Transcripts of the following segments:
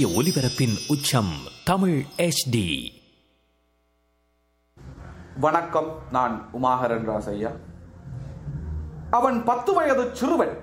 ஒலிபரப்பின் உச்சம் தமிழ் HD வணக்கம் நான் உமாகரன் ராசையா அவன் பத்து வயது சிறுவன்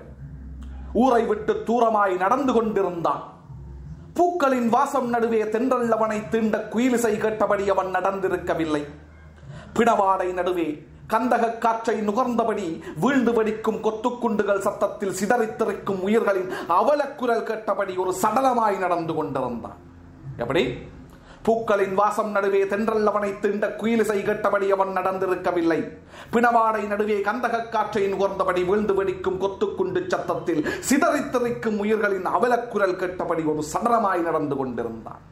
ஊரை விட்டு தூரமாய் நடந்து கொண்டிருந்தான் பூக்களின் வாசம் நடுவே தென்றல் அவனை தீண்ட குயிலிசை கேட்டபடி அவன் நடந்திருக்கவில்லை பிணவாடை நடுவே கந்தக காற்றை நுகர்ந்தபடி வீழ்ந்து வெடிக்கும் கொத்துக்குண்டுகள் சத்தத்தில் சிதறித்திருக்கும் உயிர்களின் அவலக்குரல் கேட்டபடி ஒரு சடலமாய் நடந்து கொண்டிருந்தான் எப்படி பூக்களின் வாசம் நடுவே தென்றல் அவனை தீண்ட குயிலிசை கேட்டபடி அவன் நடந்திருக்கவில்லை பிணவாடை நடுவே கந்தக காற்றை நுகர்ந்தபடி வீழ்ந்து வெடிக்கும் கொத்துக்குண்டு சத்தத்தில் சிதறித்திருக்கும் உயிர்களின் அவலக்குரல் கேட்டபடி ஒரு சடலமாய் நடந்து கொண்டிருந்தான்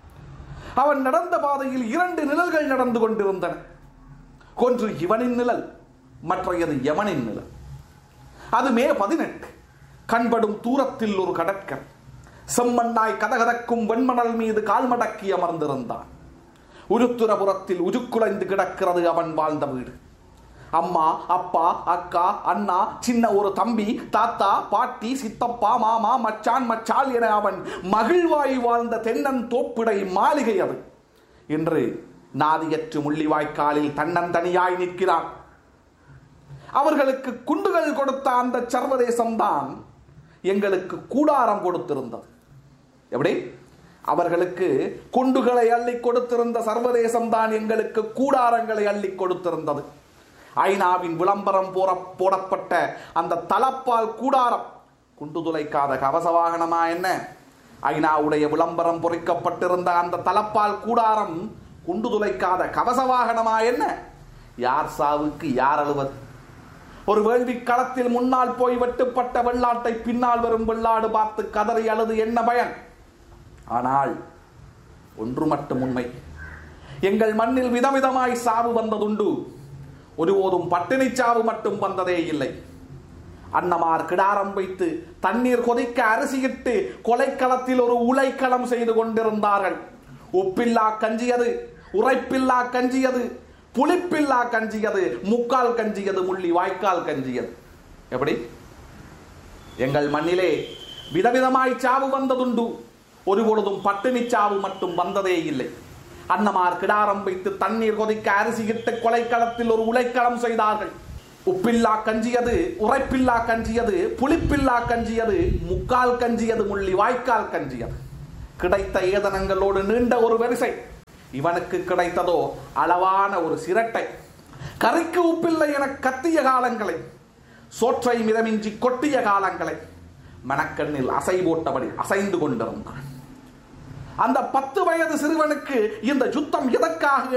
அவன் நடந்த பாதையில் இரண்டு நிழல்கள் நடந்து கொண்டிருந்தன ஒன்று இவனின் நிழல் மற்றையது யமனின் நிழல் அது மே பதினெட்டு கண்படும் தூரத்தில் ஒரு கடற்கரை செம்மண்ணாய் கதகதக்கும் வெண்மணல் மீது கால் மடக்கி அமர்ந்திருந்தான் உருத்துரபுரத்தில் உருக்குலைந்து கிடக்கிறது அவன் வாழ்ந்த வீடு அம்மா அப்பா அக்கா அண்ணா சின்ன ஒரு தம்பி தாத்தா பாட்டி சித்தப்பா மாமா மச்சான் மச்சால் என அவன் மகிழ்வாய் வாழ்ந்த தென்னன் தோப்பிடை மாளிகை அது இன்று நாதியற்று முள்ளிவாய்க்காலில் தன்னந்தனியாய் நிற்கிறான் அவர்களுக்கு குண்டுகள் கொடுத்த அந்த சர்வதேசம்தான் எங்களுக்கு கூடாரம் கொடுத்திருந்தது எப்படி அவர்களுக்கு குண்டுகளை அள்ளி கொடுத்திருந்த சர்வதேசம் தான் எங்களுக்கு கூடாரங்களை அள்ளி கொடுத்திருந்தது ஐநாவின் விளம்பரம் போற போடப்பட்ட அந்த தலப்பால் கூடாரம் குண்டு துளைக்காத கவச வாகனமா என்ன ஐநாவுடைய விளம்பரம் பொறிக்கப்பட்டிருந்த அந்த தலப்பால் கூடாரம் குண்டு துளைக்காத கவச வாகனமா என்ன யார் சாவுக்கு யார் அழுவது ஒரு வேள்வி களத்தில் முன்னால் போய் வெட்டுப்பட்ட வெள்ளாட்டை பின்னால் வரும் வெள்ளாடு பார்த்து கதறி அழுது என்ன பயன் ஆனால் ஒன்று மட்டும் உண்மை எங்கள் மண்ணில் விதவிதமாய் சாவு வந்ததுண்டு ஒருபோதும் பட்டினி சாவு மட்டும் வந்ததே இல்லை அன்னமார் கிடாரம் வைத்து தண்ணீர் கொதிக்க அரிசியிட்டு கொலைக்களத்தில் ஒரு உலைக்களம் செய்து கொண்டிருந்தார்கள் உப்பில்லா கஞ்சியது உரைப்பில்லா கஞ்சியது புளிப்பில்லா கஞ்சியது முக்கால் கஞ்சியது முள்ளி வாய்க்கால் கஞ்சியது எப்படி எங்கள் மண்ணிலே விதவிதமாய் சாவு வந்ததுண்டு ஒரு பொழுதும் பட்டினி சாவு மட்டும் வந்ததே இல்லை அன்னமார் கிடாரம் வைத்து தண்ணீர் கொதிக்க அரிசியிட்டு கொலைக்களத்தில் ஒரு உலைக்களம் செய்தார்கள் உப்பில்லா கஞ்சியது உரைப்பில்லா கஞ்சியது புளிப்பில்லா கஞ்சியது முக்கால் கஞ்சியது முள்ளி வாய்க்கால் கஞ்சியது கிடைத்த ஏதனங்களோடு நீண்ட ஒரு வரிசை இவனுக்கு கிடைத்ததோ அளவான ஒரு சிரட்டை கறிக்கு உப்பில்லை என கத்திய காலங்களை சோற்றை மிதமின்றி கொட்டிய காலங்களை மனக்கண்ணில் அசை போட்டபடி அசைந்து கொண்டிருந்தான் அந்த பத்து வயது சிறுவனுக்கு இந்த யுத்தம் எதற்காக